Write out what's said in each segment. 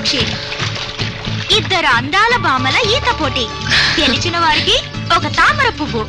నుంచి ఇద్దరు అందాల బామల ఈత పోటీ గెలిచిన వారికి ఒక తామర పువ్వు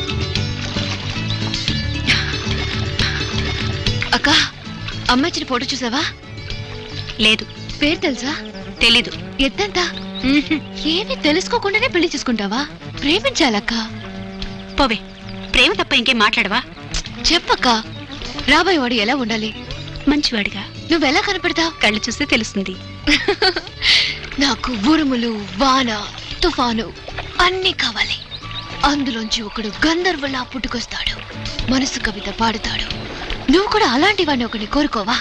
అక్క అమ్మ ఇచ్చిన ఫోటో చూసావా లేదు పేరు తెలుసా తెలీదు ఎత్తంత ఏమీ తెలుసుకోకుండానే పెళ్లి చేసుకుంటావా ప్రేమించాలక్క పోవే ప్రేమ తప్ప ఇంకేం మాట్లాడవా చెప్పక్క రాబోయే వాడు ఎలా ఉండాలి మంచివాడిగా నువ్వెలా కనపడతావు కళ్ళు చూస్తే తెలుస్తుంది నాకు ఉరుములు వాన తుఫాను అన్నీ కావాలి అందులోంచి ఒకడు గంధర్వులా పుట్టుకొస్తాడు మనసు కవిత పాడుతాడు నువ్వు కూడా అలాంటి వాడిని ఒకని కోరుకోవా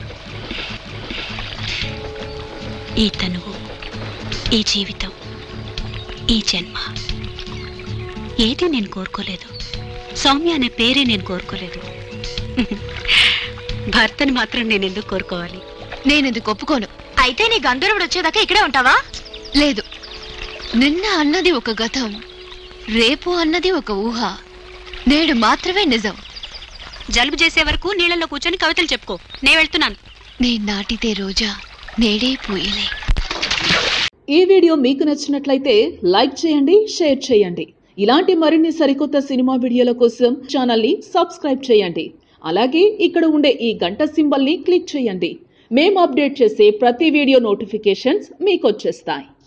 ఈ తనువు ఈ జీవితం ఈ జన్మ ఏది నేను కోరుకోలేదు సౌమ్య అనే పేరే నేను కోరుకోలేదు భర్తని మాత్రం నేను ఎందుకు కోరుకోవాలి నేనెందుకు ఒప్పుకోను అయితే నీ గంధర్వుడు వచ్చేదాకా ఇక్కడే ఉంటావా లేదు నిన్న అన్నది ఒక గతం రేపు అన్నది ఒక ఊహ నేడు మాత్రమే నిజం జలుబు చేసే వరకు నీళ్ళలో కూర్చొని కవితలు చెప్పుకో నేను వెళ్తున్నాను నే నాటితే రోజా నేడే పూయలే ఈ వీడియో మీకు నచ్చినట్లయితే లైక్ చేయండి షేర్ చేయండి ఇలాంటి మరిన్ని సరికొత్త సినిమా వీడియోల కోసం ఛానల్ని సబ్స్క్రైబ్ చేయండి అలాగే ఇక్కడ ఉండే ఈ గంట సింబల్ని క్లిక్ చేయండి మేము అప్డేట్ చేసే ప్రతి వీడియో నోటిఫికేషన్స్ మీకు వచ్చేస్తాయి